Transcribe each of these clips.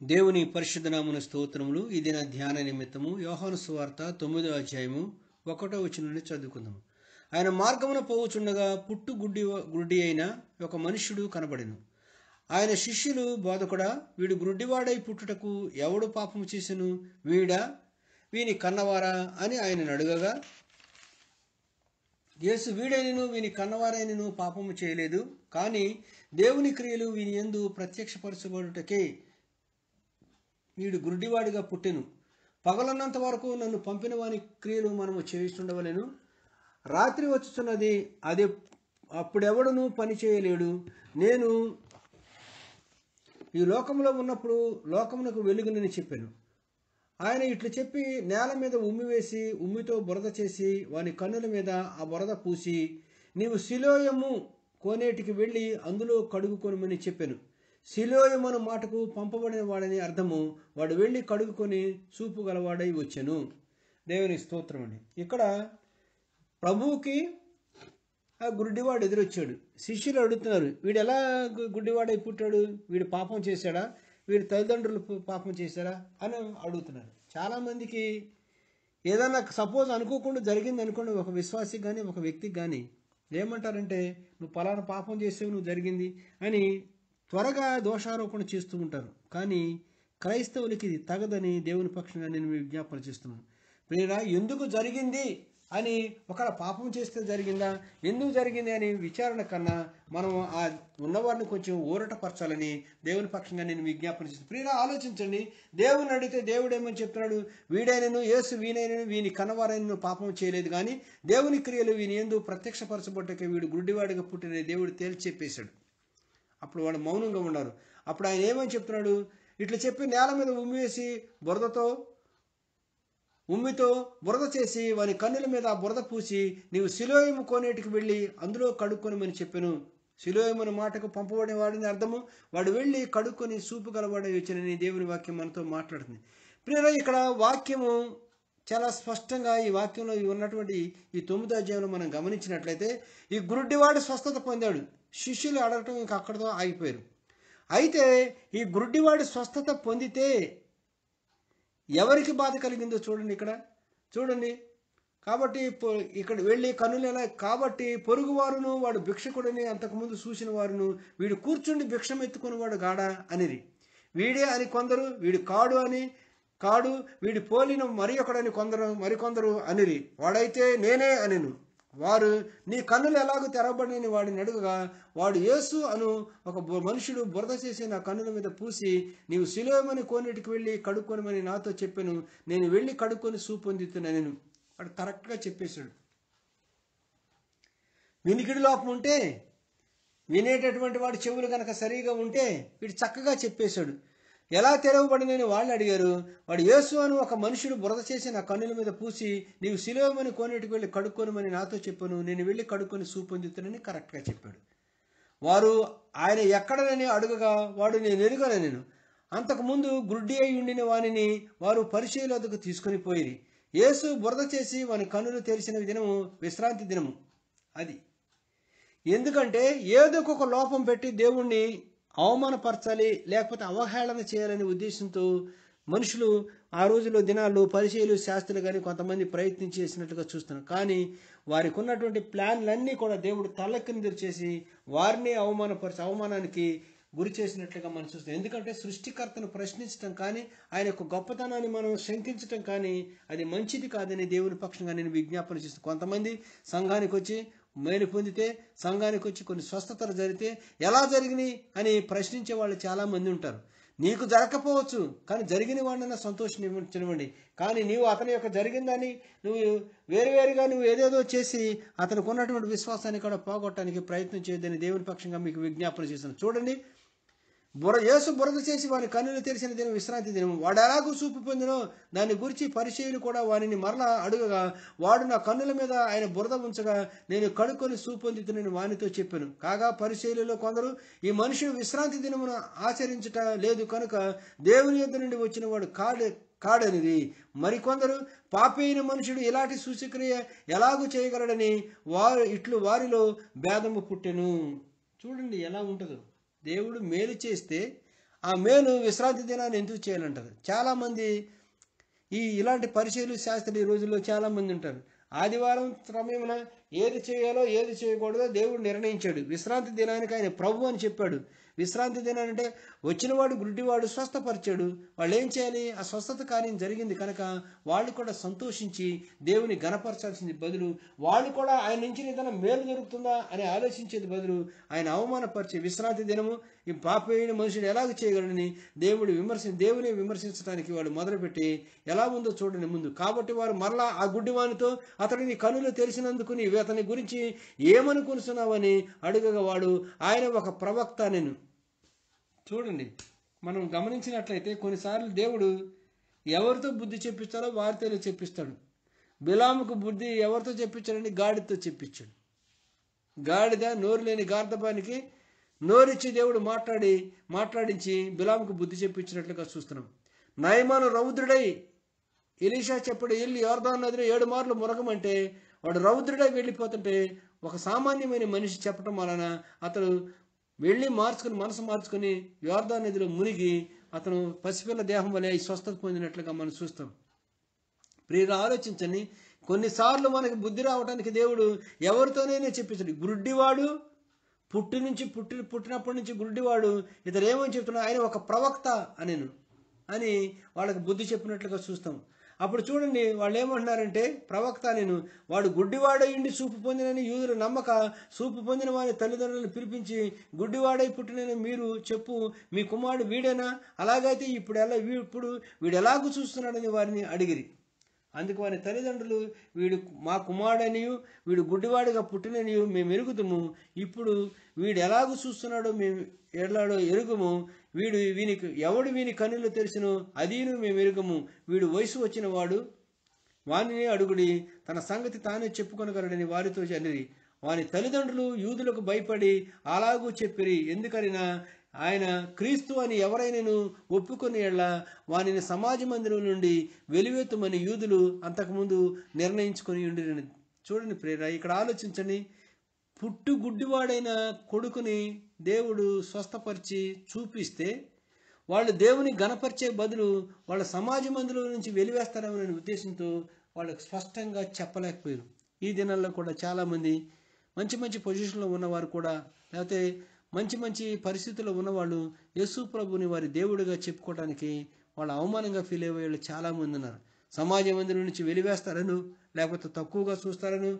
దేవుని పరిశుద్ధ నామన స్తోత్రములు ఈ దిన ధ్యాన నిమిత్తము యోహాను సువార్త తొమ్మిదో అధ్యాయము ఒకటో వచ్చిన నుండి చదువుకుందాము ఆయన మార్గమున పోవుచుండగా పుట్టు గుడ్డి గుడ్డి అయిన ఒక మనుష్యుడు కనబడెను ఆయన శిష్యులు బోధకుడా వీడు గుడ్డివాడై పుట్టుటకు ఎవడు పాపము చేసెను వీడా వీని కన్నవారా అని ఆయన అడుగగా యేసు వీడైనను వీని కన్నవారైనను పాపము చేయలేదు కానీ దేవుని క్రియలు వీని ఎందు ప్రత్యక్షపరచబడుటకే వీడు గుడ్డివాడిగా పుట్టెను పగలన్నంత వరకు నన్ను పంపిన వాని క్రియలు మనము చేయిస్తుండవలెను రాత్రి వచ్చుతున్నది అది అప్పుడెవడును పని చేయలేడు నేను ఈ లోకంలో ఉన్నప్పుడు లోకమునకు వెలుగునని చెప్పాను ఆయన ఇట్లు చెప్పి నేల మీద ఉమ్మి వేసి ఉమ్మితో బురద చేసి వాని కన్నుల మీద ఆ బురద పూసి నీవు శిలోయము కోనేటికి వెళ్ళి అందులో కడుగుకొనమని చెప్పాను శిలోయమను మాటకు పంపబడిన వాడని అర్థము వాడు వెళ్ళి కడుగుకొని చూపు గలవాడై వచ్చెను దేవుని స్తోత్రం అండి ఇక్కడ ప్రభువుకి ఆ గుడ్డివాడు ఎదురొచ్చాడు శిష్యులు అడుగుతున్నారు వీడు ఎలా గు- గుడ్డివాడై పుట్టాడు వీడు పాపం చేశాడా వీడి తల్లిదండ్రులు ప- పాపం చేశారా అని అడుగుతున్నారు చాలామందికి ఏదన్నా సపోజ్ అనుకోకుండా జరిగింది అనుకోండి ఒక విశ్వాసికి కానీ ఒక వ్యక్తికి కానీ ఏమంటారంటే నువ్వు పలానా పాపం చేసావు నువ్వు జరిగింది అని త్వరగా దోషారోపణ చేస్తూ ఉంటారు కానీ క్రైస్తవులకి ఇది తగదని దేవుని పక్షంగా నేను మీకు విజ్ఞాపన చేస్తున్నాను ప్రియరా ఎందుకు జరిగింది అని ఒకవేళ పాపం చేస్తే జరిగిందా ఎందుకు జరిగింది అని విచారణ కన్నా మనం ఆ ఉన్నవారిని కొంచెం ఊరటపరచాలని దేవుని పక్షంగా నేను విజ్ఞాపన చేస్తాను ప్రియరా ఆలోచించండి దేవుని అడిగితే దేవుడు ఏమని చెప్తున్నాడు వీడైనను యేసు వీనైనను వీని కనవారైనను పాపం చేయలేదు కానీ దేవుని క్రియలు వీని ఎందు ప్రత్యక్షపరచబట్టకే వీడు గుడ్డివాడిగా పుట్టిన దేవుడు తేల్చి చెప్పేశాడు అప్పుడు వాడు మౌనంగా ఉన్నారు అప్పుడు ఆయన ఏమని చెప్తున్నాడు ఇట్లా చెప్పి నేల మీద ఉమ్మి వేసి బురదతో ఉమ్మితో బురద చేసి వాని కన్నుల మీద ఆ బురద పూసి నీవు శిలోయము కోనేటికి వెళ్ళి అందులో కడుక్కొనమని చెప్పాను శిలోయమని మాటకు పంపబడిన వాడిని అర్థము వాడు వెళ్ళి కడుక్కొని సూపు గలవాడే వచ్చినని దేవుని వాక్యం మనతో మాట్లాడుతుంది ప్రియరా ఇక్కడ వాక్యము చాలా స్పష్టంగా ఈ వాక్యంలో ఉన్నటువంటి ఈ తొమ్మిదో అధ్యాయంలో మనం గమనించినట్లయితే ఈ గురుడ్డివాడు స్వస్థత పొందాడు శిష్యులు అడగటం ఇంకా అక్కడితో ఆగిపోయారు అయితే ఈ గురుడ్డివాడు స్వస్థత పొందితే ఎవరికి బాధ కలిగిందో చూడండి ఇక్కడ చూడండి కాబట్టి పొ- ఇక్కడ వెళ్ళి కన్నులు ఎలా కాబట్టి పొరుగువారును వాడు భిక్షకుడని అంతకుముందు చూసిన వారును వీడు కూర్చుండి భిక్షం ఎత్తుకునేవాడు గాడా అనిరి వీడే అని కొందరు వీడు కాడు అని కాడు వీడి పోలిన మరి ఒకడని కొందరు మరికొందరు అనిరి వాడైతే నేనే అనిను వారు నీ కన్నులు ఎలాగో తెరవబడిన వాడిని అడుగుగా వాడు యేసు అను ఒక బు- మనుషుడు బురద చేసి నా కన్నుల మీద పూసి నీవు శిలోమని కోనేటికి వెళ్ళి కడుక్కొనమని నాతో చెప్పాను నేను వెళ్ళి కడుక్కొని సూ పొందుతున్నా నేను వాడు కరెక్ట్గా చెప్పేశాడు వినికిడి లోపం ఉంటే వినేటటువంటి వాడి చెవులు కనుక సరిగా ఉంటే వీడు చక్కగా చెప్పేశాడు ఎలా తెరవబడినని వాళ్ళు అడిగారు వాడు యేసు అని ఒక మనుషుడు బురద చేసి నా కన్నుల మీద పూసి నీవు శిలోమని కోనేటికి వెళ్ళి కడుక్కొనమని నాతో చెప్పాను నేను వెళ్ళి కడుక్కొని సూపొందుతానని కరెక్ట్గా చెప్పాడు వారు ఆయన ఎక్కడనని అడుగగా వాడు నేను ఎరుగను నేను అంతకుముందు గుడ్డి అయి ఉండిన వానిని వారు పరిశీలనకు తీసుకుని పోయిరి యేసు బురద చేసి వాని కన్నులు తెరిచిన దినము విశ్రాంతి దినము అది ఎందుకంటే ఏదో ఒక లోపం పెట్టి దేవుణ్ణి అవమానపరచాలి లేకపోతే అవహేళన చేయాలనే ఉద్దేశంతో మనుషులు ఆ రోజుల్లో దినాల్లో పరిచయలు శాస్త్రులు కానీ కొంతమంది ప్రయత్నం చేసినట్లుగా చూస్తున్నాం కానీ వారికి ఉన్నటువంటి ప్లాన్లన్నీ కూడా దేవుడు తలకిందులు చేసి వారిని అవమానపరిచి అవమానానికి గురి చేసినట్లుగా మనం చూస్తాం ఎందుకంటే సృష్టికర్తను ప్రశ్నించడం కానీ ఆయన యొక్క గొప్పతనాన్ని మనం శంకించటం కానీ అది మంచిది కాదని దేవుని పక్షంగా నేను విజ్ఞాపన చేస్తాను కొంతమంది సంఘానికి వచ్చి మేలు పొందితే సంఘానికి వచ్చి కొన్ని స్వస్థతలు జరిగితే ఎలా జరిగినాయి అని ప్రశ్నించే వాళ్ళు చాలామంది ఉంటారు నీకు జరగకపోవచ్చు కానీ జరిగిన వాడినైనా సంతోషించనివ్వండి కానీ నీవు అతని యొక్క జరిగిందని నువ్వు వేరువేరుగా నువ్వు ఏదేదో చేసి అతనికి ఉన్నటువంటి విశ్వాసాన్ని కూడా పోగొట్టడానికి ప్రయత్నం చేయొద్దని దేవుని పక్షంగా మీకు విజ్ఞాపన చేస్తున్నాను చూడండి బుర యేసు బురద చేసి వాని కన్నులు తెరిచిన దినం విశ్రాంతి దినం వాడు ఎలాగూ చూపు పొందినో దాని గురించి పరిచయులు కూడా వానిని మరలా అడుగగా వాడు నా కన్నుల మీద ఆయన బురద ఉంచగా నేను కడుక్కొని సూపొందుతునని వానితో చెప్పాను కాగా పరిచయులలో కొందరు ఈ మనుషుడు విశ్రాంతి దినమును ఆచరించుట లేదు కనుక దేవుని యొద్ద నుండి వచ్చిన వాడు కాడు కాడనిది మరికొందరు పాపి అయిన మనుషుడు ఇలాంటి సూచక్రియ ఎలాగూ చేయగలడని వారు ఇట్లు వారిలో భేదము పుట్టెను చూడండి ఎలా ఉంటుందో దేవుడు మేలు చేస్తే ఆ మేలు విశ్రాంతి దినాన్ని ఎందుకు చేయాలంటారు చాలామంది ఈ ఇలాంటి పరిచయలు శాస్త్రులు ఈ రోజుల్లో చాలామంది ఉంటారు ఆదివారం సమయమున ఏది చేయాలో ఏది చేయకూడదో దేవుడు నిర్ణయించాడు విశ్రాంతి దినానికి ఆయన ప్రభు అని చెప్పాడు విశ్రాంతి దినాన్ని అంటే వచ్చినవాడు గుడ్డివాడు స్వస్థపరిచాడు వాళ్ళు ఏం చేయాలి ఆ స్వస్థత కార్యం జరిగింది కనుక వాళ్ళు కూడా సంతోషించి దేవుని గణపరచాల్సింది బదులు వాళ్ళు కూడా ఆయన నుంచి ఏదైనా మేలు జరుగుతుందా అని ఆలోచించేది బదులు ఆయన అవమానపరిచే విశ్రాంతి దినము ఈ పాపైన మనుషుడు ఎలాగ చేయగలడని దేవుడు విమర్శ దేవుని విమర్శించడానికి వాడు మొదలుపెట్టి ఎలా ఉందో చూడండి ముందు కాబట్టి వారు మరలా ఆ గుడ్డివానితో అతడిని కనులు తెలిసినందుకు నీవు అతని గురించి ఏమనుకున్నావని అడుగగా వాడు ఆయన ఒక ప్రవక్త నేను చూడండి మనం గమనించినట్లయితే కొన్నిసార్లు దేవుడు ఎవరితో బుద్ధి చెప్పించాలో వారితోనే చెప్పిస్తాడు బిలాముకు బుద్ధి ఎవరితో చెప్పించాడని గాడితో చెప్పించాడు గాడిద నోరు లేని గార్ధపానికి నోరిచ్చి దేవుడు మాట్లాడి మాట్లాడించి బిలాముకు బుద్ధి చెప్పించినట్లుగా చూస్తున్నాం నయమాను రౌద్రుడై ఎలీషా చెప్పడు వెళ్ళి యోర్దాన్ నదిలో ఏడు మార్లు మురగమంటే వాడు రౌద్రుడై వెళ్ళిపోతుంటే ఒక సామాన్యమైన మనిషి చెప్పటం వలన అతడు వెళ్ళి మార్చుకుని మనసు మార్చుకుని యోర్దాన్ నదిలో మునిగి అతను పసిపిల్ల దేహం వలె ఈ స్వస్థత పొందినట్లుగా మనం చూస్తాం ప్రియులు ఆలోచించండి కొన్నిసార్లు మనకి బుద్ధి రావడానికి దేవుడు ఎవరితోనైనా చెప్పించడు గుడ్డివాడు పుట్టి నుంచి పుట్టి పుట్టినప్పటి నుంచి గుడ్డివాడు ఇతరు ఏమని చెప్తున్నాడు ఆయన ఒక ప్రవక్త అనేను అని వాళ్ళకి బుద్ధి చెప్పినట్లుగా చూస్తాం అప్పుడు చూడండి వాళ్ళు ఏమంటున్నారంటే ప్రవక్త నేను వాడు గుడ్డివాడై ఉండి చూపు పొందినని యూదులు నమ్మక చూపు పొందిన వారి తల్లిదండ్రులను పిలిపించి గుడ్డివాడై పుట్టినని మీరు చెప్పు మీ కుమారుడు వీడేనా అలాగైతే ఇప్పుడు ఎలా వీ- ఇప్పుడు వీడు ఎలాగూ చూస్తున్నాడని వారిని అడిగిరి అందుకు వారి తల్లిదండ్రులు వీడు మా కుమారుడనియు వీడు గుడ్డివాడిగా పుట్టిననియు మేము ఎరుగుదుము ఇప్పుడు వీడు ఎలాగూ చూస్తున్నాడో మేము ఎలాడో ఎరుగుము వీడు వీనికి ఎవడు వీని కన్నులు తెరిచినో అదీను మేము ఎరుగము వీడు వయసు వచ్చిన వాడు వానిని అడుగుడి తన సంగతి తానే చెప్పుకొనగలడని వారితో చనిరి వాని తల్లిదండ్రులు యూదులకు భయపడి అలాగూ చెప్పిరి ఎందుకనినా ఆయన క్రీస్తు అని ఎవరైనాను ఒప్పుకొని ఎళ్ళ వానిని సమాజ మందిరం నుండి వెలివేతుమని యూదులు అంతకుముందు నిర్ణయించుకొని ఉండిరని చూడండి ప్రేర ఇక్కడ ఆలోచించండి పుట్టు గుడ్డివాడైన కొడుకుని దేవుడు స్వస్థపరిచి చూపిస్తే వాళ్ళు దేవుని గణపరిచే బదులు వాళ్ళ సమాజ మందిరం నుంచి వెలివేస్తారనే ఉద్దేశంతో వాళ్ళకి స్పష్టంగా చెప్పలేకపోయారు ఈ దినాల్లో కూడా చాలామంది మంచి మంచి పొజిషన్లో ఉన్నవారు కూడా లేకపోతే మంచి మంచి పరిస్థితుల్లో ఉన్నవాళ్ళు యేసు ప్రభుని వారి దేవుడిగా చెప్పుకోవడానికి వాళ్ళు అవమానంగా ఫీల్ అయ్యే వాళ్ళు చాలామంది ఉన్నారు సమాజ మందిరం నుంచి వెలివేస్తారను లేకపోతే తక్కువగా చూస్తారను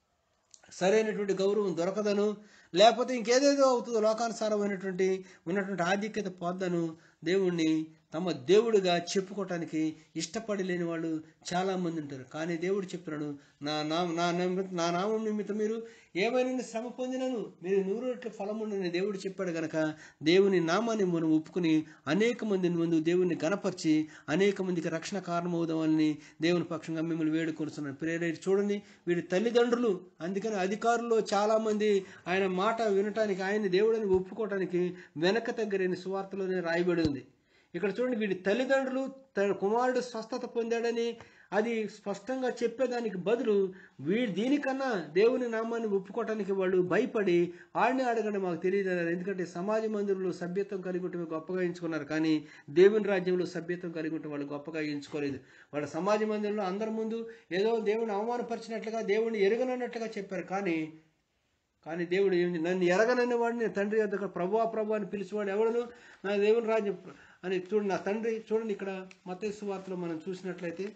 సరైనటువంటి గౌరవం దొరకదను లేకపోతే ఇంకేదేదో అవుతుందో లోకానుసారమైనటువంటి ఉన్నటువంటి ఆధిక్యత పొందను దేవుణ్ణి తమ దేవుడిగా చెప్పుకోవటానికి ఇష్టపడి లేని వాళ్ళు చాలా మంది ఉంటారు కానీ దేవుడు చెప్తున్నాడు నా నామ నా నిమిత్త నా నామం నిమిత్తం మీరు ఏమైనా శ్రమ పొందినను మీరు నూరు రెట్లు ఫలముండని దేవుడు చెప్పాడు గనక దేవుని నామాన్ని మనం ఒప్పుకుని అనేక మందిని ముందు దేవుని గణపరిచి అనేక మందికి రక్షణ కారణమవుదామని దేవుని పక్షంగా మిమ్మల్ని వేడుకొరుస్తున్నాను ప్రేరేటి చూడండి వీడి తల్లిదండ్రులు అందుకని అధికారులు చాలా మంది ఆయన మాట వినటానికి ఆయన దేవుడిని ఒప్పుకోవటానికి వెనక తగ్గరని సువార్తలోనే రాయబడి ఉంది ఇక్కడ చూడండి వీడి తల్లిదండ్రులు తన కుమారుడు స్వస్థత పొందాడని అది స్పష్టంగా చెప్పేదానికి బదులు వీడి దీనికన్నా దేవుని నామాన్ని ఒప్పుకోవటానికి వాళ్ళు భయపడి ఆడిని అడగండి మాకు తెలియదు అన్నారు ఎందుకంటే సమాజ మందిరంలో సభ్యత్వం కలిగి ఉంటే గొప్పగా ఎంచుకున్నారు కానీ దేవుని రాజ్యంలో సభ్యత్వం కలిగి ఉంటే వాళ్ళు గొప్పగా ఎంచుకోలేదు వాళ్ళ సమాజ మందిరంలో అందరి ముందు ఏదో దేవుని అవమానపరిచినట్లుగా దేవుని ఎరగనన్నట్లుగా చెప్పారు కానీ కానీ దేవుడు ఏమి నన్ను ఎరగనని వాడిని తండ్రి వద్ద ప్రభు ప్రభు అని పిలిచేవాడు ఎవడను నా దేవుని రాజ్యం అని చూడండి నా తండ్రి చూడండి ఇక్కడ మత్తయి సువార్తలో మనం చూసినట్లయితే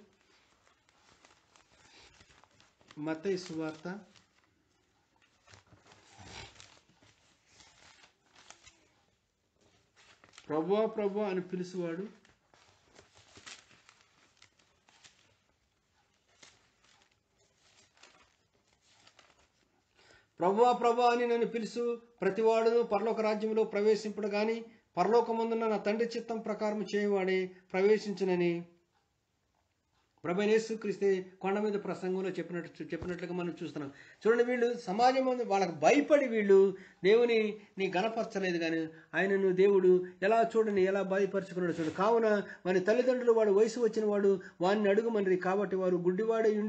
మత్తయి సువార్త ప్రభు ప్రభు అని పిలిచేవాడు ప్రభువా ప్రభు అని నన్ను పిలుసు ప్రతివాడును పరలోక రాజ్యంలో ప్రవేశింపడు గాని పరలోకమందున్న నా తండ్రి చిత్తం ప్రకారం చేయవాడే ప్రవేశించునని ప్రభనేసు క్రీస్తే కొండ మీద ప్రసంగంలో చెప్పినట్టు చెప్పినట్లుగా మనం చూస్తున్నాం చూడండి వీళ్ళు సమాజం ముందు వాళ్ళకి భయపడి వీళ్ళు దేవుని నీ గణపరచలేదు కానీ ఆయనను దేవుడు ఎలా చూడని ఎలా బాధపరుచుకున్నాడు చూడు కావున వాని తల్లిదండ్రులు వాడు వయసు వచ్చిన వాడు వాడిని అడుగుమని కాబట్టి వారు గుడ్డివాడై ఉండి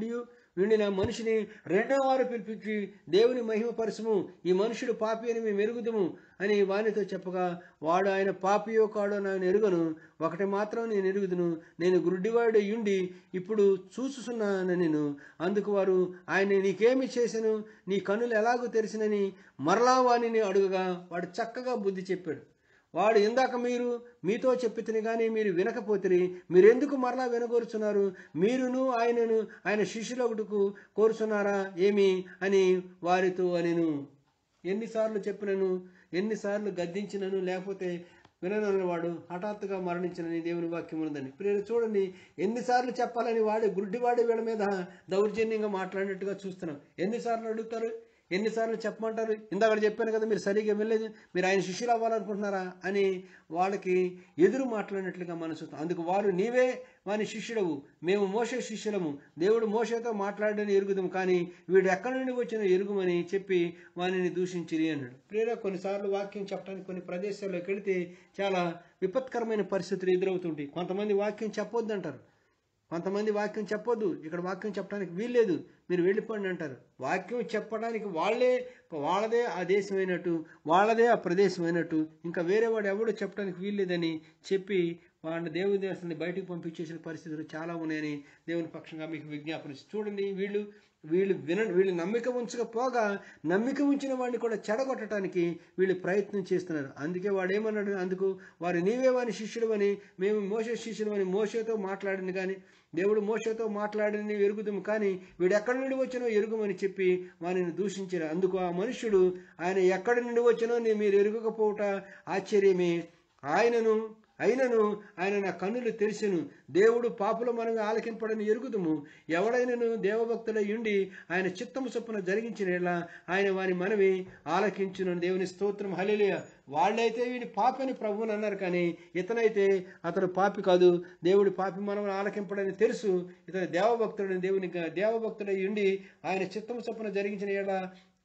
వీడిన మనిషిని రెండో వారు పిలిపించి దేవుని మహిమపరచము ఈ మనుషుడు పాపి అని మేము ఎరుగుదము అని వానితో చెప్పగా వాడు ఆయన పాపియో కాడో నేను ఎరుగను ఒకటి మాత్రం నేను ఎరుగుదును నేను గుడ్డివాడు ఉండి ఇప్పుడు చూసుచున్నాను నేను అందుకు వారు ఆయన నీకేమి చేశాను నీ కన్నులు ఎలాగూ తెరిసినని మరలా వాణిని అడుగగా వాడు చక్కగా బుద్ధి చెప్పాడు వాడు ఇందాక మీరు మీతో చెప్పితిని కానీ మీరు వినకపోతిరి మీరెందుకు మరలా వినగోరుచున్నారు మీరును ఆయనను ఆయన శిష్యులొకటుకు కోరుచున్నారా ఏమి అని వారితో అనిను ఎన్నిసార్లు చెప్పినను ఎన్నిసార్లు గద్దించినను లేకపోతే విననని వాడు హఠాత్తుగా మరణించినని దేవుని వాక్యం ఉందని ప్రియులు చూడండి ఎన్నిసార్లు చెప్పాలని వాడు గుడ్డివాడి వీళ్ళ మీద దౌర్జన్యంగా మాట్లాడినట్టుగా చూస్తున్నాం ఎన్నిసార్లు అడుగుతారు ఎన్నిసార్లు చెప్పమంటారు ఇందాక చెప్పాను కదా మీరు సరిగ్గా వెళ్ళలేదు మీరు ఆయన శిష్యులు అవ్వాలనుకుంటున్నారా అని వాళ్ళకి ఎదురు మాట్లాడినట్లుగా మనం చూస్తాం అందుకు వారు నీవే వాని శిష్యుడవు మేము మోసే శిష్యులము దేవుడు మోసతో మాట్లాడని ఎరుగుదాము కానీ వీడు ఎక్కడి నుండి వచ్చిన ఎరుగుమని చెప్పి వానిని దూషించిరి అన్నాడు ప్రేర కొన్నిసార్లు వాక్యం చెప్పడానికి కొన్ని ప్రదేశాల్లోకి వెళితే చాలా విపత్కరమైన పరిస్థితులు ఎదురవుతుంటాయి కొంతమంది వాక్యం చెప్పొద్దు అంటారు కొంతమంది వాక్యం చెప్పొద్దు ఇక్కడ వాక్యం చెప్పడానికి వీల్లేదు మీరు వెళ్ళిపోండి అంటారు వాక్యం చెప్పడానికి వాళ్ళే వాళ్ళదే ఆ దేశం అయినట్టు వాళ్ళదే ఆ ప్రదేశం అయినట్టు ఇంకా వేరే వాడు ఎవడు చెప్పడానికి వీల్లేదని చెప్పి వాళ్ళ దేవుని దేశాన్ని బయటకు పంపించేసిన పరిస్థితులు చాలా ఉన్నాయని దేవుని పక్షంగా మీకు విజ్ఞాపన చూడండి వీళ్ళు వీళ్ళు విన వీళ్ళు నమ్మిక ఉంచకపోగా నమ్మిక ఉంచిన వాడిని కూడా చెడగొట్టడానికి వీళ్ళు ప్రయత్నం చేస్తున్నారు అందుకే వాడు ఏమన్నాడు అందుకు వారు నీవే వాని శిష్యుడు అని మేము మోసే శిష్యుడు అని మోసతో మాట్లాడింది కానీ దేవుడు మోసతో మాట్లాడిని ఎరుగుదాము కానీ వీడు ఎక్కడి నుండి వచ్చినో ఎరుగుమని చెప్పి వానిని దూషించారు అందుకు ఆ మనుష్యుడు ఆయన ఎక్కడి నుండి వచ్చినో నీ మీరు ఎరుగకపోవట ఆశ్చర్యమే ఆయనను అయినను ఆయన నా కన్నులు తెరిచెను దేవుడు పాపుల మనం ఆలకింపడని ఎరుగుదుము ఎవడైనను దేవభక్తులై ఉండి ఆయన చిత్తము చొప్పున జరిగించిన ఆయన వాని మనవి ఆలకించును దేవుని స్తోత్రం హలిలియ వాళ్ళైతే వీని పాపని ప్రభువుని అన్నారు కానీ ఇతనైతే అతడు పాపి కాదు దేవుడి పాపి మనం ఆలకింపడని తెలుసు ఇతను దేవభక్తుడని దేవుని దేవభక్తుడై ఉండి ఆయన చిత్తము చొప్పున జరిగించిన ఎడల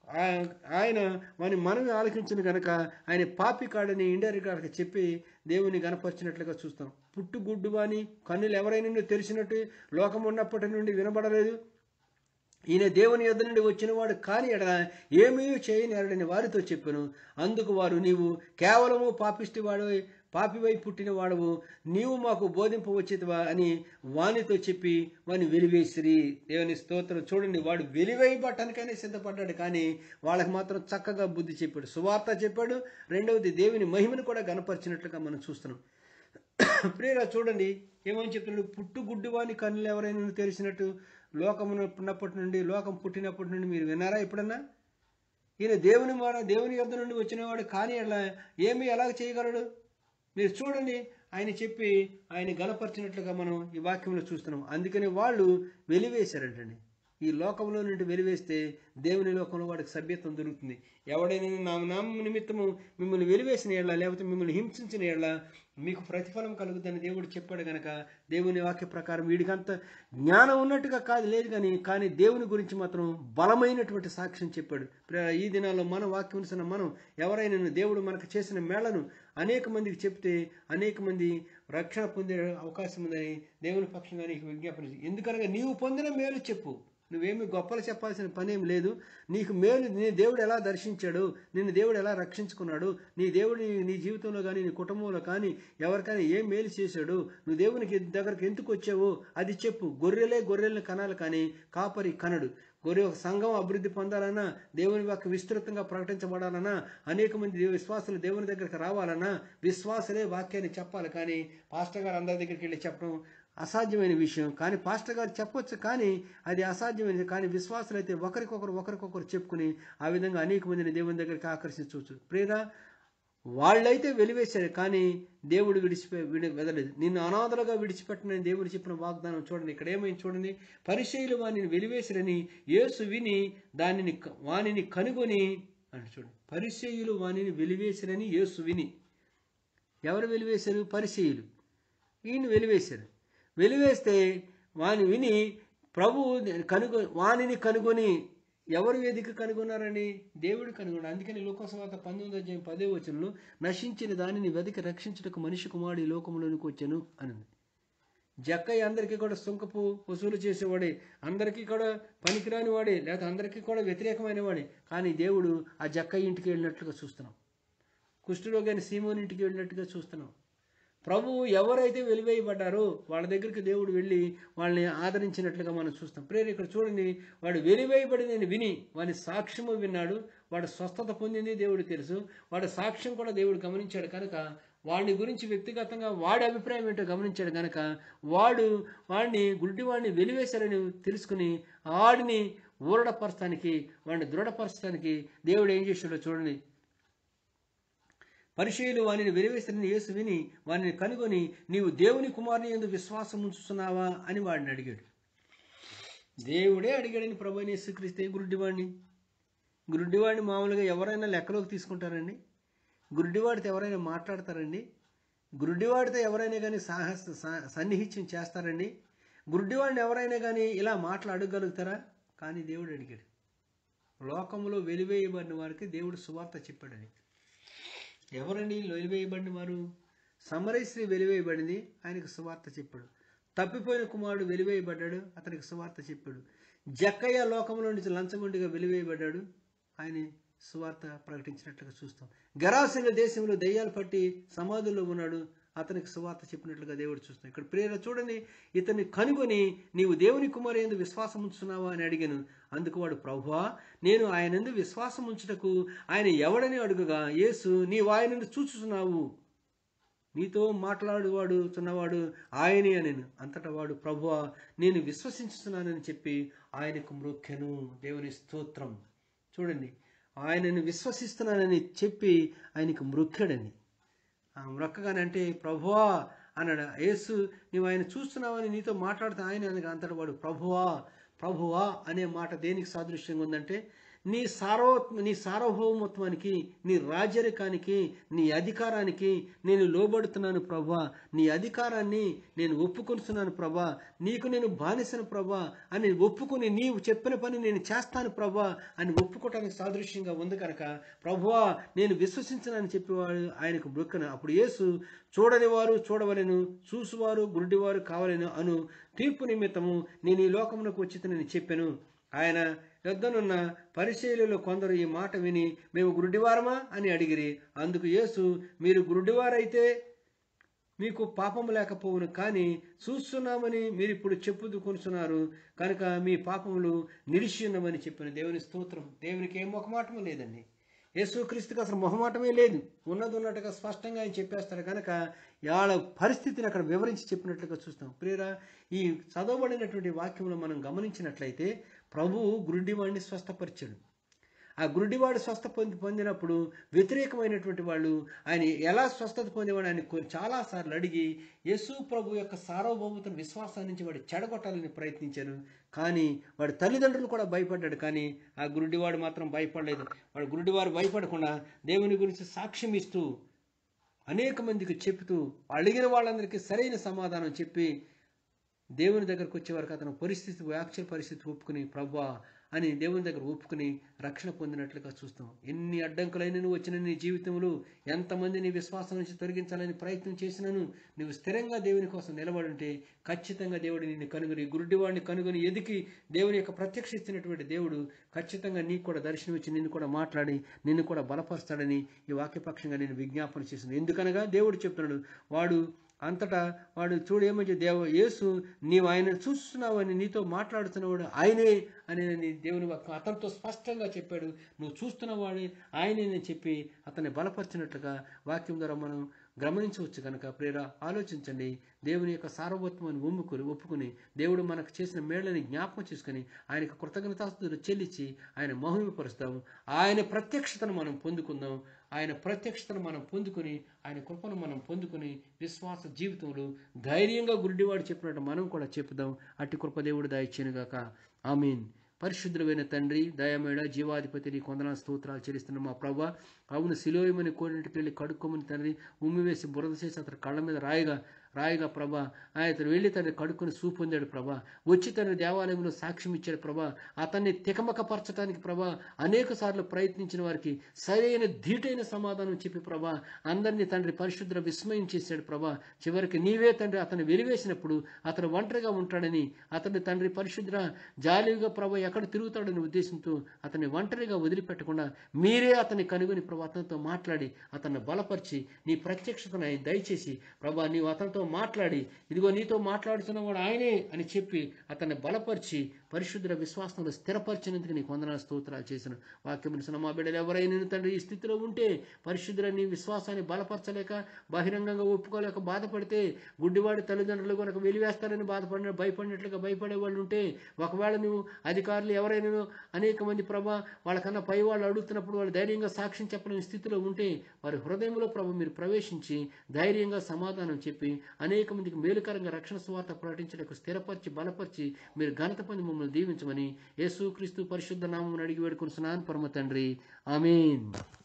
ఆయన వాని మనవి ఆలకించిన కనుక ఆయన పాపి కాడని ఇండైరెక్ట్ చెప్పి దేవుని గనపరిచినట్లుగా చూస్తాం పుట్టుగుడ్డు వాని కన్నులు ఎవరైనా తెరిచినట్టు లోకం ఉన్నప్పటి నుండి వినబడలేదు ఈయన దేవుని యొద్ద నుండి వచ్చినవాడు కాని ఎడ ఏమీ చేయని ఎరడని వారితో చెప్పాను అందుకు వారు నీవు కేవలము పాపిష్టివాడు పాపివై పుట్టిన వాడవు నీవు మాకు బోధింపవచ్చేదివా అని వానితో చెప్పి వాని వెలివేసిరి దేవుని స్తోత్రం చూడండి వాడు వెలివేయబట్టనికైనా సిద్ధపడ్డాడు కానీ వాళ్ళకి మాత్రం చక్కగా బుద్ధి చెప్పాడు సువార్త చెప్పాడు రెండవది దేవుని మహిమను కూడా గనపరిచినట్లుగా మనం చూస్తున్నాం ప్రియరా చూడండి ఏమని చెప్తున్నాడు పుట్టుగుడ్డు వాని కన్నులు ఎవరైనా తెరిచినట్టు లోకం ఉన్నప్పటి నుండి లోకం పుట్టినప్పటి నుండి మీరు విన్నారా ఎప్పుడన్నా ఈయన దేవుని మాట దేవుని యొద్ద నుండి వచ్చినవాడు కానీ అలా ఏమి ఎలాగ చేయగలడు మీరు చూడండి ఆయన చెప్పి ఆయన గలపరిచినట్లుగా మనం ఈ వాక్యంలో చూస్తున్నాం అందుకని వాళ్ళు వెలివేశారంటండి ఈ లోకంలో నుండి వెలివేస్తే దేవుని లోకంలో వాడికి సభ్యత్వం దొరుకుతుంది ఎవడైనా నా నామ నిమిత్తము మిమ్మల్ని వెలివేసిన ఏళ్ళ లేకపోతే మిమ్మల్ని హింసించిన ఏళ్ళ మీకు ప్రతిఫలం కలుగుతుందని దేవుడు చెప్పాడు గనక దేవుని వాక్య ప్రకారం వీడికంత జ్ఞానం ఉన్నట్టుగా కాదు లేదు కానీ కానీ దేవుని గురించి మాత్రం బలమైనటువంటి సాక్ష్యం చెప్పాడు ఈ దినాల్లో మన వాక్యం మనం ఎవరైనా దేవుడు మనకు చేసిన మేళను అనేక మందికి చెప్తే అనేక మంది రక్షణ పొందే అవకాశం ఉందని దేవుని పక్షంగా నీకు విజ్ఞాపన ఎందుకనగా నీవు పొందిన మేలు చెప్పు నువ్వేమి గొప్పలు చెప్పాల్సిన పనేం లేదు నీకు మేలు నీ దేవుడు ఎలా దర్శించాడు నిన్ను దేవుడు ఎలా రక్షించుకున్నాడు నీ దేవుడు నీ జీవితంలో కానీ నీ కుటుంబంలో కానీ ఎవరికైనా ఏం మేలు చేశాడు నువ్వు దేవునికి దగ్గరకు ఎందుకు వచ్చావు అది చెప్పు గొర్రెలే గొర్రెల్ని కనాలి కానీ కాపరి కనడు గొర్రె ఒక సంఘం అభివృద్ధి పొందాలన్నా దేవుని యొక్క విస్తృతంగా ప్రకటించబడాలన్నా అనేక మంది దేవు విశ్వాసులు దేవుని దగ్గరికి రావాలన్నా విశ్వాసులే వాక్యాన్ని చెప్పాలి కానీ పాస్టర్ గారు అందరి దగ్గరికి వెళ్ళి చెప్పడం అసాధ్యమైన విషయం కానీ పాస్టర్ గారు చెప్పొచ్చు కానీ అది అసాధ్యమైనది కానీ విశ్వాసులు అయితే ఒకరికొకరు ఒకరికొకరు చెప్పుకుని ఆ విధంగా అనేక మందిని దేవుని దగ్గరికి ఆకర్షించవచ్చు ప్రేదా వాళ్ళైతే వెలివేశారు కానీ దేవుడు విడిచిపోయి విడి వెదలేదు నిన్ను అనాథలుగా విడిచిపెట్టనని దేవుడు చెప్పిన వాగ్దానం చూడండి ఇక్కడ ఏమైంది చూడండి పరిచయులు వానిని వెలివేసిరని యేసు విని దానిని వానిని కనుగొని అని చూడండి పరిచయులు వానిని వెలివేసిరని యేసు విని ఎవరు వెలివేశారు పరిచయులు ఈయన వెలివేశారు వెలివేస్తే వాని విని ప్రభు కనుగొ వానిని కనుగొని ఎవరు వేదిక కనుగొన్నారని దేవుడు కనుగొన్నాడు అందుకని లోకసవాత పంతొమ్మిది అధ్యాయం పదే వచనంలో నశించిన దానిని వెతికి రక్షించుటకు మనిషి కుమారుడు ఈ లోకంలోనికి వచ్చాను అని జక్కయ్య అందరికీ కూడా సుంకపు వసూలు చేసేవాడే అందరికీ కూడా పనికిరాని వాడే లేకపోతే అందరికీ కూడా వ్యతిరేకమైన వాడే కానీ దేవుడు ఆ జక్కయ్య ఇంటికి వెళ్ళినట్లుగా చూస్తున్నాం కుష్ఠరోగాన్ని సీమోని ఇంటికి వెళ్ళినట్టుగా చూస్తున్నాం ప్రభువు ఎవరైతే వెలివేయబడ్డారో వాళ్ళ దగ్గరికి దేవుడు వెళ్ళి వాళ్ళని ఆదరించినట్లుగా మనం చూస్తాం ప్రేరు ఇక్కడ చూడండి వాడు వెలివేయబడిందని విని వాని సాక్ష్యము విన్నాడు వాడు స్వస్థత పొందింది దేవుడు తెలుసు వాడు సాక్ష్యం కూడా దేవుడు గమనించాడు కనుక వాడిని గురించి వ్యక్తిగతంగా వాడి అభిప్రాయం ఏంటో గమనించాడు కనుక వాడు వాడిని గుడ్డివాడిని వెలివేశారని తెలుసుకుని వాడిని ఊరడపరచడానికి వాడిని దృఢపరచడానికి దేవుడు ఏం చేశాడో చూడండి పరిచయులు వానిని వెలివేసిన యేసు విని వానిని కనుగొని నీవు దేవుని కుమారుని ఎందు విశ్వాసం ఉంచుతున్నావా అని వాడిని అడిగాడు దేవుడే అడిగాడని ప్రభు యేసుక్రీస్తే గురుడివాడిని గురుడివాడిని మామూలుగా ఎవరైనా లెక్కలోకి తీసుకుంటారండి గురుడివాడితో ఎవరైనా మాట్లాడతారండి గురుడివాడితో ఎవరైనా కానీ సాహస సా- సన్నిహిత్యం చేస్తారండి గురుడివాడిని ఎవరైనా కానీ ఇలా మాట్లాడగలుగుతారా కానీ దేవుడు అడిగాడు లోకంలో వెలివేయబడిన వారికి దేవుడు సువార్త చెప్పాడని ఎవరండి వెలివేయబడిన వారు సమరశ్రీ వెలివేయబడింది ఆయనకు సువార్త చెప్పాడు తప్పిపోయిన కుమారుడు వెలివేయబడ్డాడు అతనికి సువార్త చెప్పాడు జక్కయ్య లోకంలో నుంచి లంచగొండిగా వెలివేయబడ్డాడు ఆయన సువార్త ప్రకటించినట్లుగా చూస్తాం గరాసిన దేశంలో దయ్యాలు పట్టి సమాధుల్లో ఉన్నాడు అతనికి సువార్త చెప్పినట్లుగా దేవుడు చూస్తాం ఇక్కడ ప్రేర చూడండి ఇతన్ని కనుగొని నీవు దేవుని కుమారు ఎందు విశ్వాసం ఉంచుతున్నావా అని అడిగాను అందుకు వాడు ప్రభువా నేను ఆయన ఎందు విశ్వాసం ఉంచుటకు ఆయన ఎవడని అడుగుగా యేసు నీవు ఆయన చూచుతున్నావు నీతో మాట్లాడువాడు చున్నవాడు ఆయనే అని అంతటా వాడు ప్రభువా నేను విశ్వసించుతున్నానని చెప్పి ఆయనకు మ్రొక్కెను దేవుని స్తోత్రం చూడండి ఆయనను విశ్వసిస్తున్నానని చెప్పి ఆయనకు మ్రొక్కాడని ఆ మ్రొక్కగానంటే ప్రభువా అన్నాడు యేసు నీవు ఆయన చూస్తున్నావని నీతో మాట్లాడితే ఆయన అనగా అంతటి వాడు ప్రభువా ప్రభువా అనే మాట దేనికి సాదృశ్యంగా ఉందంటే నీ సార్వ నీ సార్వభౌమత్వానికి నీ రాజరికానికి నీ అధికారానికి నేను లోబడుతున్నాను ప్రభా నీ అధికారాన్ని నేను ఒప్పుకొనుస్తున్నాను ప్రభా నీకు నేను బానిసను ప్రభా అని ఒప్పుకుని నీవు చెప్పిన పని నేను చేస్తాను ప్రభా అని ఒప్పుకోవటానికి సాదృశ్యంగా ఉంది కనుక ప్రభువా నేను విశ్వసించనని చెప్పేవాడు ఆయనకు బ్రొక్కను అప్పుడు యేసు చూడని వారు చూడవలెను చూసువారు గురుడివారు కావలేను అను తీర్పు నిమిత్తము నేను ఈ లోకమునకు వచ్చితనని చెప్పాను ఆయన యొద్దనున్న పరిశీలులో కొందరు ఈ మాట విని మేము గురుడివారమా అని అడిగిరి అందుకు యేసు మీరు గురుడివారైతే మీకు పాపము లేకపోవును కానీ చూస్తున్నామని మీరు ఇప్పుడు చెప్పుదుకొనుచున్నారు కనుక మీ పాపములు నిలిచి ఉన్నామని చెప్పిన దేవుని స్తోత్రం దేవునికి ఏం మొహమాటము లేదండి యేసుక్రీస్తుకి అసలు మొహమాటమే లేదు ఉన్నది ఉన్నట్టుగా స్పష్టంగా ఆయన చెప్పేస్తాడు కనుక వాళ్ళ పరిస్థితిని అక్కడ వివరించి చెప్పినట్లుగా చూస్తాం ప్రియరా ఈ చదవబడినటువంటి వాక్యంలో మనం గమనించినట్లయితే ప్రభువు గురుడివాడిని స్వస్థపరిచాడు ఆ గురుడివాడు స్వస్థ పొంది పొందినప్పుడు వ్యతిరేకమైనటువంటి వాళ్ళు ఆయన ఎలా స్వస్థత పొందేవాడు ఆయన కొన్ని చాలాసార్లు అడిగి యేసు ప్రభు యొక్క సార్వభౌమతను విశ్వాసాన్ని నుంచి వాడు చెడగొట్టాలని ప్రయత్నించారు కానీ వాడి తల్లిదండ్రులు కూడా భయపడ్డాడు కానీ ఆ గురుడివాడు మాత్రం భయపడలేదు వాడు గురుడివారు భయపడకుండా దేవుని గురించి సాక్ష్యం ఇస్తూ అనేక మందికి చెప్తూ అడిగిన వాళ్ళందరికీ సరైన సమాధానం చెప్పి దేవుని దగ్గరకు వచ్చే వరకు అతను పరిస్థితి వ్యాఖ్య పరిస్థితి ఒప్పుకుని ప్రభా అని దేవుని దగ్గర ఒప్పుకుని రక్షణ పొందినట్లుగా చూస్తాం ఎన్ని అడ్డంకులైన నువ్వు వచ్చిన నీ జీవితంలో ఎంతమంది నీ విశ్వాసం నుంచి తొలగించాలని ప్రయత్నం చేసినను నువ్వు స్థిరంగా దేవుని కోసం నిలబడుంటే ఖచ్చితంగా దేవుడు నిన్ను కనుగొని గురుడివాడిని కనుగొని ఎదికి దేవుని యొక్క ప్రత్యక్ష ఇచ్చినటువంటి దేవుడు ఖచ్చితంగా నీకు కూడా దర్శనం ఇచ్చి నిన్ను కూడా మాట్లాడి నిన్ను కూడా బలపరుస్తాడని ఈ వాక్యపక్షంగా నేను విజ్ఞాపన చేసింది ఎందుకనగా దేవుడు చెప్తున్నాడు వాడు అంతటా వాడు చూడు ఏమని దేవ యేసు నీవు ఆయన చూస్తున్నావని నీతో మాట్లాడుతున్నవాడు ఆయనే అని నీ దేవుని వాక్యం అతనితో స్పష్టంగా చెప్పాడు నువ్వు చూస్తున్నవాడే ఆయనే చెప్పి అతన్ని బలపరిచినట్లుగా వాక్యం ద్వారా మనం గమనించవచ్చు కనుక ప్రేర ఆలోచించండి దేవుని యొక్క సార్వభౌత్వాన్ని ఒమ్ముకుని ఒప్పుకుని దేవుడు మనకు చేసిన మేళ్ళని జ్ఞాపకం చేసుకుని ఆయనకు కృతజ్ఞతాస్తులు చెల్లించి ఆయన మహిమపరుస్తాం ఆయన ప్రత్యక్షతను మనం పొందుకుందాం ఆయన ప్రత్యక్షతను మనం పొందుకొని ఆయన కృపను మనం పొందుకొని విశ్వాస జీవితంలో ధైర్యంగా గురుడివాడు చెప్పినట్టు మనం కూడా చెప్పుదాం అట్టి కృప దేవుడు దాయిచ్చేనుగాక ఆమీన్ పరిశుద్ధులైన తండ్రి దయమేడ జీవాధిపతి నీ కొందన స్తోత్రాలు చెల్లిస్తున్న మా ప్రభా అవును శిలోయమని కోరినట్టుకు వెళ్ళి కడుక్కోమని తండ్రి ఉమ్మి వేసి బురద చేసి అతని కళ్ళ మీద రాయగా రాయిగా ప్రభా ఆయన వెళ్ళి తండ్రి కడుక్కొని సూ పొందాడు ప్రభా వచ్చి తండ్రి దేవాలయంలో సాక్ష్యం ఇచ్చాడు ప్రభా అతన్ని తికమకపరచడానికి ప్రభా అనేక సార్లు ప్రయత్నించిన వారికి సరైన ధీటైన సమాధానం చెప్పి ప్రభా అందరినీ తండ్రి పరిశుద్ర విస్మయం చేశాడు ప్రభా చివరికి నీవే తండ్రి అతను వెలివేసినప్పుడు అతను ఒంటరిగా ఉంటాడని అతని తండ్రి పరిశుద్ర జాలిగా ప్రభా ఎక్కడ తిరుగుతాడని ఉద్దేశంతో అతన్ని ఒంటరిగా వదిలిపెట్టకుండా మీరే అతన్ని కనుగొని ప్రభా అతనితో మాట్లాడి అతన్ని బలపరిచి నీ ప్రత్యక్షతను ఆయన దయచేసి ప్రభా నీవు అతనితో మాట్లాడి ఇదిగో నీతో మాట్లాడుతున్న వాడు ఆయనే అని చెప్పి అతన్ని బలపరిచి పరిశుద్ధ విశ్వాసంలో స్థిరపరిచినందుకు నీకు వందనాలు స్తోత్రాలు చేసిన వాక్యం వినిసిన మా బిడ్డలు ఎవరైనా నీ తండ్రి ఈ స్థితిలో ఉంటే పరిశుద్ధ నీ విశ్వాసాన్ని బలపరచలేక బహిరంగంగా ఒప్పుకోలేక బాధపడితే గుడ్డివాడి తల్లిదండ్రులు కనుక వెలివేస్తారని బాధపడిన భయపడినట్లుగా భయపడే వాళ్ళు ఉంటే ఒకవేళ నువ్వు అధికారులు ఎవరైనా అనేక మంది ప్రభా వాళ్ళకన్నా పై వాళ్ళు అడుగుతున్నప్పుడు వాళ్ళు ధైర్యంగా సాక్ష్యం చెప్పలేని స్థితిలో ఉంటే వారి హృదయంలో ప్రభు మీరు ప్రవేశించి ధైర్యంగా సమాధానం చెప్పి అనేక మందికి మేలుకరంగా రక్షణ స్వార్థ ప్రకటించడానికి స్థిరపరిచి బలపరిచి మీరు ఘనత పొంది మమ్మల్ని దీవించమని యేసుక్రీస్తు పరిశుద్ధ నామం అడిగి వేడుకుని స్నాన్ పరమ తండ్రి ఆమెన్